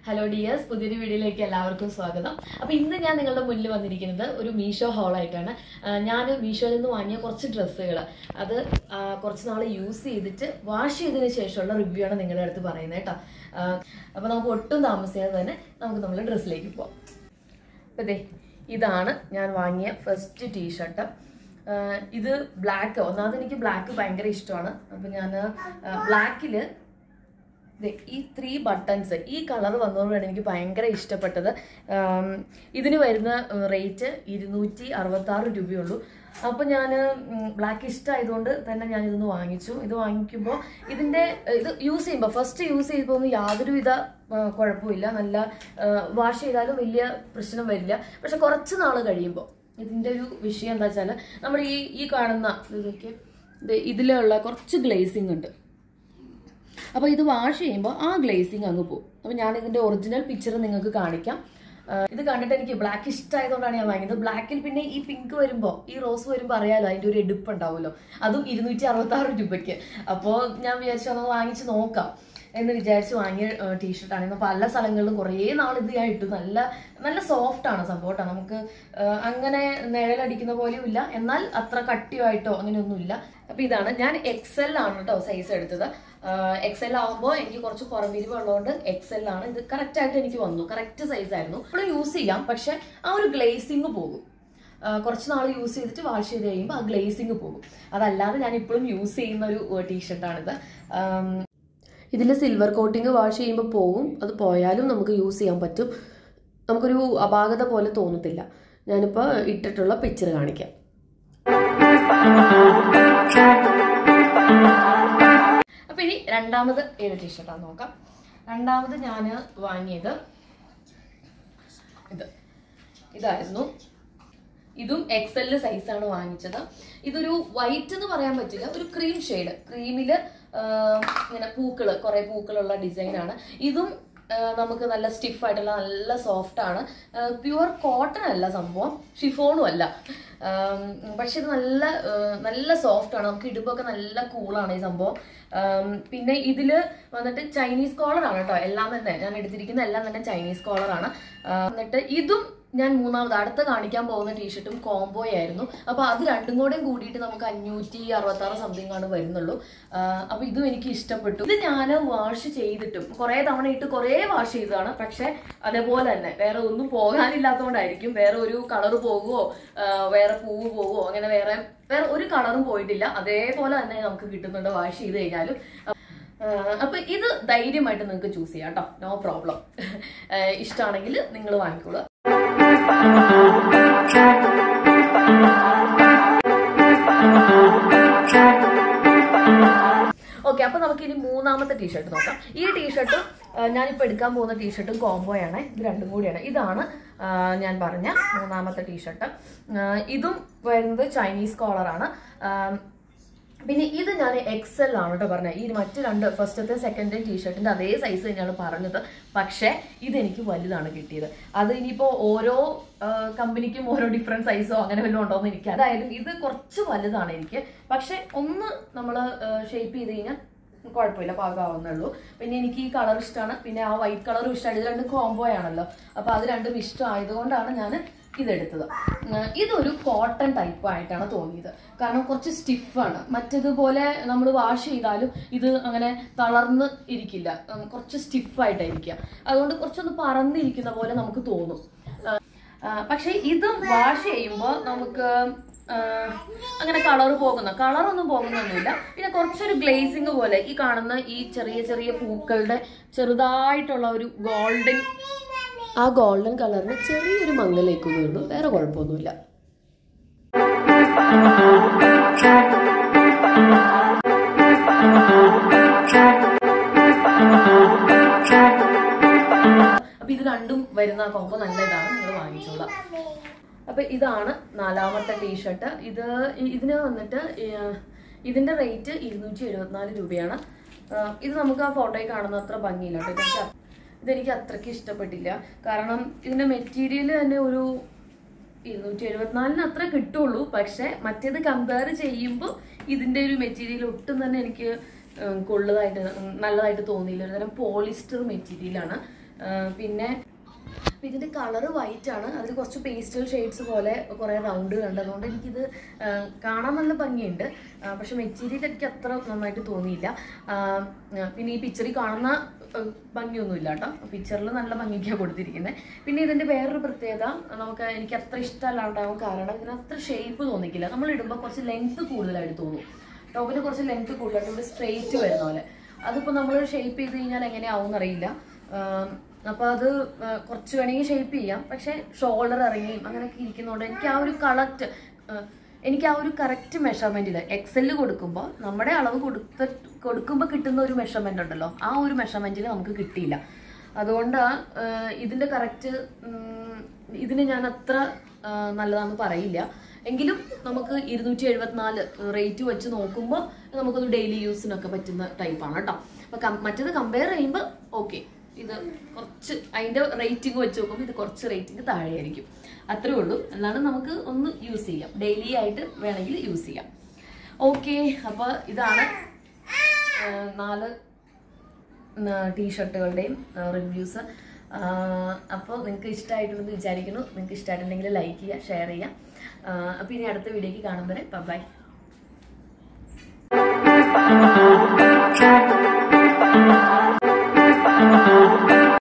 hello dears പുതിയൊരു വീഡിയോയിലേക്ക് എല്ലാവർക്കും സ്വാഗതം അപ്പോൾ ഇന്ന് ഞാൻ നിങ്ങളുടെ മുന്നിൽ വന്നിരിക്കുന്നത് ഒരു മീഷോ ഹോളായിട്ടാണ് ഞാൻ മീഷോയിൽ നിന്ന് വാങ്ങിയ കുറച്ച് ഡ്രസ്സുകൾ അത് ആ, കുറച്ച് നാൾ യൂസ് ചെയ്തിട്ട് വാഷ് ചെയ്തതിന് ശേഷമുള്ള റിവ്യൂ ആണ് നിങ്ങളുടെ അടുത്ത് പറയുന്നത് കേട്ടോ അപ്പോൾ നമുക്ക് ഒട്ടും താമസിയാതെ തന്നെ നമുക്ക് നമ്മുടെ ഡ്രസ്സിലേക്ക് പോവാം അപ്പോൾ ദേ ഇതാണ് ഞാൻ വാങ്ങിയ ഫസ്റ്റ് ടീഷർട്ട് ഇത് ബ്ലാക്ക് ഒന്നാമത് എനിക്ക് ബ്ലാക്ക് ഭയങ്കര ഇഷ്ടമാണ് അപ്പോൾ ഞാൻ ബ്ലാക്കിൽ ദേ, ഈ ത്രീ ബട്ടൺസ് ഈ കളർ വന്നതുകൊണ്ടാണ് എനിക്ക് ഭയങ്കര ഇഷ്ടപ്പെട്ടത് ആം, ഇതിന് വരുന്ന റേറ്റ് ഇരുന്നൂറ്റി അറുപത്തി ആറ് രൂപയുള്ളൂ അപ്പോൾ ഞാൻ ബ്ലാക്ക് ഇഷ്ടമായതുകൊണ്ട് തന്നെ ഞാൻ ഇതൊന്ന് വാങ്ങിച്ചു ഇത് വാങ്ങിക്കുമ്പോൾ ഇതിൻ്റെ ഇത് യൂസ് ചെയ്യുമ്പോൾ ഫസ്റ്റ് യൂസ് ചെയ്യുമ്പോൾ ഒന്നും യാതൊരുവിധ ആ, കുഴപ്പമില്ല നല്ല വാഷ് ചെയ്താലും വലിയ പ്രശ്നം വരില്ല പക്ഷെ കുറച്ച് നാൾ കഴിയുമ്പോൾ ഇതിൻ്റെ ഒരു വിഷയം എന്താ വെച്ചാൽ നമ്മുടെ ഈ ഈ കാണുന്ന ഇതൊക്കെ ദേ ഇതിലുള്ള കുറച്ച് ഗ്ലേസിങ് ഉണ്ട് അപ്പോൾ ഇത് വാഷ് ചെയ്യുമ്പോൾ ആ ഗ്ലേസിങ് അങ്ങ് പോകും അപ്പോൾ ഞാൻ ഇതിന്റെ ഒറിജിനൽ പിക്ചർ നിങ്ങൾക്ക് കാണിക്കാം ആ, ഇത് കണ്ടിട്ട് എനിക്ക് ബ്ലാക്ക് ഇഷ്ടമായതുകൊണ്ടാണ് ഞാൻ വാങ്ങിയത് ബ്ലാക്കിൽ പിന്നെ ഈ പിങ്ക് വരുമ്പോൾ ഈ റോസ് വരുമ്പോൾ അറിയാലോ അതിന്റെ ഒരു എടുപ്പ് ഉണ്ടാവുമല്ലോ അതും ഇരുന്നൂറ്റി അറുപത്തി ആറ് രൂപയ്ക്ക് അപ്പോൾ ഞാൻ വിചാരിച്ചു അതൊന്ന് വാങ്ങിച്ച് നോക്കാം എന്ന് വിചാരിച്ച് വാങ്ങിയ ടീഷർട്ടാണ് ഇന്ന് പല സ്ഥലങ്ങളിലും കുറേ നാൾ ഇത് ഞാൻ ഇട്ടു നല്ല നല്ല സോഫ്റ്റ് ആണ് സംഭവം കേട്ടോ നമുക്ക് ആ, അങ്ങനെ നിഴലടിക്കുന്ന പോലെയും ഇല്ല എന്നാൽ അത്ര കട്ടിയായിട്ടോ അങ്ങനെയൊന്നുമില്ല അപ്പൊ ഇതാണ് ഞാൻ എക്സൽ ആണ് കേട്ടോ സൈസ് എടുത്തത് എക്സൽ ആവുമ്പോൾ എനിക്ക് കുറച്ച് കുറവിരിവ് ഉള്ളതുകൊണ്ട് എക്സൽ ആണ് ഇത് കറക്റ്റ് ആയിട്ട് എനിക്ക് വന്നു കറക്റ്റ് സൈസ് ആയിരുന്നു ഇപ്പോഴും യൂസ് ചെയ്യാം പക്ഷെ ആ ഒരു ഗ്ലേസിങ് പോകും ആ, കുറച്ച് നാൾ യൂസ് ചെയ്തിട്ട് വാഷ് ചെയ്ത് കഴിയുമ്പോൾ ആ ഗ്ലേസിങ് പോകും അതല്ലാതെ ഞാൻ ഇപ്പോഴും യൂസ് ചെയ്യുന്ന ഒരു ടീഷർട്ടാണിത് ഇതിൽ സിൽവർ കോട്ടിങ് വാഷ് ചെയ്യുമ്പോൾ പോകും അത് പോയാലും നമുക്ക് യൂസ് ചെയ്യാൻ പറ്റും നമുക്കൊരു അപാകത പോലെ തോന്നത്തില്ല ഞാനിപ്പോൾ ഇട്ടിട്ടുള്ള പിക്ചർ കാണിക്കാം അപ്പൊ ഇനി രണ്ടാമത് ഏത് ടീഷർട്ടാന്ന് നോക്കാം രണ്ടാമത് ഞാൻ വാങ്ങിയത് ഇത് ഇതായിരുന്നു ഇതും എക്സല് സൈസാണ് വാങ്ങിച്ചത് ഇതൊരു വൈറ്റ് എന്ന് പറയാൻ പറ്റില്ല ഒരു ക്രീം ഷെയ്ഡ് ക്രീമില് ഇങ്ങനെ പൂക്കള് കുറെ പൂക്കളുള്ള ഡിസൈൻ ആണ് ഇതും ആ, നമുക്ക് നല്ല സ്റ്റിഫ് ആയിട്ടുള്ള നല്ല സോഫ്റ്റ് ആണ് പ്യുവർ കോട്ടൺ അല്ല സംഭവം ഷിഫോണും അല്ല ആം, പക്ഷെ ഇത് നല്ല ആ, നല്ല സോഫ്റ്റ് ആണ് നമുക്ക് ഇടുമ്പോൾ ഒക്കെ നല്ല കൂളാണ് ഈ സംഭവം ആം, പിന്നെ ഇതില് വന്നിട്ട് ചൈനീസ് കോളർ ആണ് കേട്ടോ എല്ലാം തന്നെ ഞാൻ എടുത്തിരിക്കുന്ന എല്ലാം തന്നെ ചൈനീസ് കോളർ ആണ് ആ, എന്നിട്ട് ഇതും ഞാൻ മൂന്നാമത് അടുത്ത് കാണിക്കാൻ പോകുന്ന ടീഷർട്ടും കോംബോ ആയിരുന്നു അപ്പൊ അത് രണ്ടും കൂടെയും കൂടിയിട്ട് നമുക്ക് അഞ്ഞൂറ്റി അറുപത്തി ആറ് സംതിങ് ആണ് വരുന്നുള്ളൂ ആ, അപ്പൊ ഇതും എനിക്ക് ഇഷ്ടപ്പെട്ടു ഇത് ഞാൻ വാഷ് ചെയ്തിട്ടും കുറെ തവണ ഇട്ട് കുറെ വാഷ് ചെയ്തതാണ് പക്ഷെ അതേപോലെ തന്നെ വേറെ ഒന്നും പോകാനില്ലാത്തതുകൊണ്ടായിരിക്കും വേറെ ഒരു കളർ പോകുവോ ആ, വേറെ പൂവ് പോവോ അങ്ങനെ വേറെ വേറെ ഒരു കളറും പോയിട്ടില്ല അതേപോലെ തന്നെ നമുക്ക് കിട്ടുന്നുണ്ട് വാഷ് ചെയ്ത് കഴിഞ്ഞാലും ആ, അപ്പൊ ഇത് ധൈര്യമായിട്ട് നിങ്ങൾക്ക് ചൂസ് ചെയ്യാം കേട്ടോ നോ പ്രോബ്ലം ഇഷ്ടമാണെങ്കിൽ നിങ്ങൾ വാങ്ങിക്കോളൂ ഓക്കെ അപ്പൊ നമുക്ക് ഇനി മൂന്നാമത്തെ ടീഷർട്ട് നോക്കാം ഈ ടീഷർട്ടും ഞാനിപ്പോ എടുക്കാൻ പോകുന്ന ടീഷർട്ടും കോംബോ ആണ് ഇത് രണ്ടും കൂടിയാണ് ഇതാണ് ആ, ഞാൻ പറഞ്ഞ മൂന്നാമത്തെ ടീഷർട്ട് ഇതും വരുന്നത് ചൈനീസ് കോളറാണ് പിന്നെ ഇത് ഞാൻ എക്സൽ ആണ് കേട്ടോ പറഞ്ഞത് ഈ മറ്റു രണ്ട് ഫസ്റ്റത്തെ സെക്കൻഡ് ടീഷർട്ടിന്റെ അതേ സൈസ് തന്നെയാണ് പറഞ്ഞത് പക്ഷേ ഇതെനിക്ക് വലുതാണ് കിട്ടിയത് അത് ഇനിയിപ്പോ ഓരോ ആ, കമ്പനിക്കും ഓരോ ഡിഫറെന്റ് സൈസോ അങ്ങനെ വല്ലതും ഉണ്ടോന്ന് എനിക്ക് അതായാലും ഇത് കുറച്ച് വലുതാണ് എനിക്ക് പക്ഷെ ഒന്ന് നമ്മൾ ഷേപ്പ് ചെയ്ത് കഴിഞ്ഞാൽ കുഴപ്പമില്ല പാകാവുന്നുള്ളൂ പിന്നെ എനിക്ക് ഈ കളർ ഇഷ്ടമാണ് പിന്നെ ആ വൈറ്റ് കളറും ഇഷ്ടമാണ് ഇത് രണ്ടും കോംബോ ആണല്ലോ അപ്പൊ അത് രണ്ടും ഇഷ്ടമായതുകൊണ്ടാണ് ഞാൻ ഇതെടുത്തത് ഉം, ഇതൊരു കോട്ടൺ ടൈപ്പ് ആയിട്ടാണ് തോന്നിയത് കാരണം കുറച്ച് സ്റ്റിഫാണ് മറ്റേതുപോലെ നമ്മൾ വാഷ് ചെയ്താലും ഇത് അങ്ങനെ തളർന്ന് ഇരിക്കില്ല ഉം, കുറച്ച് സ്റ്റിഫായിട്ടായിരിക്കുക അതുകൊണ്ട് കുറച്ചൊന്ന് പറന്നിരിക്കുന്ന പോലെ നമുക്ക് തോന്നും ആ, പക്ഷെ ഇത് വാഷ് ചെയ്യുമ്പോൾ നമുക്ക് ആ, അങ്ങനെ കളർ പോകുന്ന കളറൊന്നും പോകുന്നൊന്നുമില്ല പിന്നെ കുറച്ചൊരു ഗ്ലേസിങ് പോലെ ഈ കാണുന്ന ഈ ചെറിയ ചെറിയ പൂക്കളുടെ ചെറുതായിട്ടുള്ള ഒരു ഗോൾഡൻ ആ ഗോൾഡൻ കളറിന് ചെറിയൊരു മങ്ങലേക്കുന്നേ ഉള്ളൂ വേറെ കുഴപ്പമൊന്നുമില്ല അപ്പൊ ഇത് രണ്ടും വരുന്ന കോമ്പോ നല്ല ഇതാണ് നിങ്ങൾ വാങ്ങിച്ചോളാം അപ്പൊ ഇതാണ് നാലാമത്തെ ടീഷർട്ട് ഇത് ഇ- ഇതിന് വന്നിട്ട് ഏഹ്, ഇതിന്റെ റേറ്റ് ഇരുന്നൂറ്റി എഴുപത്തിനാല് രൂപയാണ് ആഹ് ഇത് നമുക്ക് ആ ഫോട്ടോയിൽ കാണുന്ന അത്ര ഭംഗിയില്ല കേട്ടോ ഇതെനിക്ക് അ- ഇതെനിക്ക് അത്രയ്ക്ക് ഇഷ്ടപ്പെട്ടില്ല കാരണം ഇതിന്റെ മെറ്റീരിയൽ തന്നെ ഒരു ഇരുന്നൂറ്റി എഴുപത്തിനാലിന് അത്ര കിട്ടുള്ളൂ പക്ഷെ മറ്റേത് കമ്പയർ ചെയ്യുമ്പോൾ ഇതിന്റെ ഒരു മെറ്റീരിയൽ ഒട്ടും തന്നെ എനിക്ക് ഉം, കൊള്ളതായിട്ട് ഉം, നല്ലതായിട്ട് തോന്നിയില്ല ഒരു തരം പോളിസ്റ്റർ മെറ്റീരിയലാണ് ആ, പിന്നെ അപ്പോൾ ഇതിൻ്റെ കളറ് വൈറ്റ് ആണ് അതിൽ കുറച്ച് പേസ്റ്റൽ ഷെയ്ഡ്സ് പോലെ കുറേ റൗണ്ട് ഉണ്ട് അതുകൊണ്ട് എനിക്കിത് ആ, കാണാൻ നല്ല ഭംഗിയുണ്ട് ആ, പക്ഷെ മെറ്റീരിയൽ എനിക്ക് അത്ര നന്നായിട്ട് തോന്നിയില്ല ആ, ആ, പിന്നെ ഈ പിക്ചറിൽ കാണുന്ന ആ, ഭംഗിയൊന്നുമില്ല കേട്ടോ പിക്ചറിൽ നല്ല ഭംഗിക്കാണ് കൊടുത്തിരിക്കുന്നത് പിന്നെ ഇതിൻ്റെ വേറൊരു പ്രത്യേകത നമുക്ക് എനിക്ക് അത്ര ഇഷ്ടമല്ലാണ്ടാവും കാരണം ഇതിന് അത്ര ഷേപ്പ് തോന്നിക്കില്ല നമ്മൾ ഇടുമ്പോൾ കുറച്ച് ലെങ്ത് കൂടുതലായിട്ട് തോന്നും ടോപ്പിന് കുറച്ച് ലെങ്ത് കൂടുതലായിട്ട് ഇവിടെ സ്ട്രെയിറ്റ് വരുന്ന പോലെ അതിപ്പോൾ നമ്മൾ ഷേപ്പ് ചെയ്ത് കഴിഞ്ഞാൽ എങ്ങനെയാവും എന്നറിയില്ല അപ്പോൾ അത് ആ, കുറച്ച് വേണമെങ്കിൽ ഷേപ്പ് ചെയ്യാം പക്ഷേ ഷോൾഡർ ഇറങ്ങിയും അങ്ങനെയൊക്കെ ഇരിക്കുന്നതുകൊണ്ട് എനിക്ക് ആ ഒരു കളക്ട് എനിക്ക് ആ ഒരു കറക്റ്റ് മെഷർമെൻറ്റിൽ എക്സെല് കൊടുക്കുമ്പോൾ നമ്മുടെ അളവ് കൊടുത്ത കൊടുക്കുമ്പോൾ കിട്ടുന്ന ഒരു മെഷർമെൻ്റ് ഉണ്ടല്ലോ ആ ഒരു മെഷർമെൻറ്റിൽ നമുക്ക് കിട്ടിയില്ല അതുകൊണ്ട് ഇതിൻ്റെ കറക്റ്റ് ഇതിന് ഞാൻ അത്ര ആ, നല്ലതാണെന്ന് പറയില്ല എങ്കിലും നമുക്ക് ഇരുന്നൂറ്റി എഴുപത്തിനാല് റേറ്റ് വെച്ച് നോക്കുമ്പോൾ നമുക്കൊരു ഡെയിലി യൂസിനൊക്കെ പറ്റുന്ന ടൈപ്പാണ് കേട്ടോ അപ്പോൾ മറ്റേത് കമ്പയർ ചെയ്യുമ്പോൾ ഓക്കെ ഇത് കുറച്ച് അതിൻ്റെ റേറ്റിംഗ് വെച്ച് നോക്കുമ്പോൾ ഇത് കുറച്ച് റേറ്റിംഗ് താഴെയായിരിക്കും അത്രേ ഉള്ളൂ എന്നാലും നമുക്ക് ഒന്ന് യൂസ് ചെയ്യാം ഡെയിലി ആയിട്ട് വേണമെങ്കിൽ യൂസ് ചെയ്യാം ഓക്കെ അപ്പോൾ ഇതാണ് ആ, നാല് ടീഷർട്ടുകളുടെയും റിവ്യൂസ് അപ്പോൾ നിങ്ങൾക്ക് ഇഷ്ടമായിട്ടുണ്ടെന്ന് വിചാരിക്കുന്നു നിങ്ങൾക്ക് ഇഷ്ടമായിട്ടുണ്ടെങ്കിൽ ലൈക്ക് ചെയ്യുക ഷെയർ ചെയ്യുക അപ്പോൾ ഇനി അടുത്ത വീഡിയോക്ക് കാണും വരെ ബൈ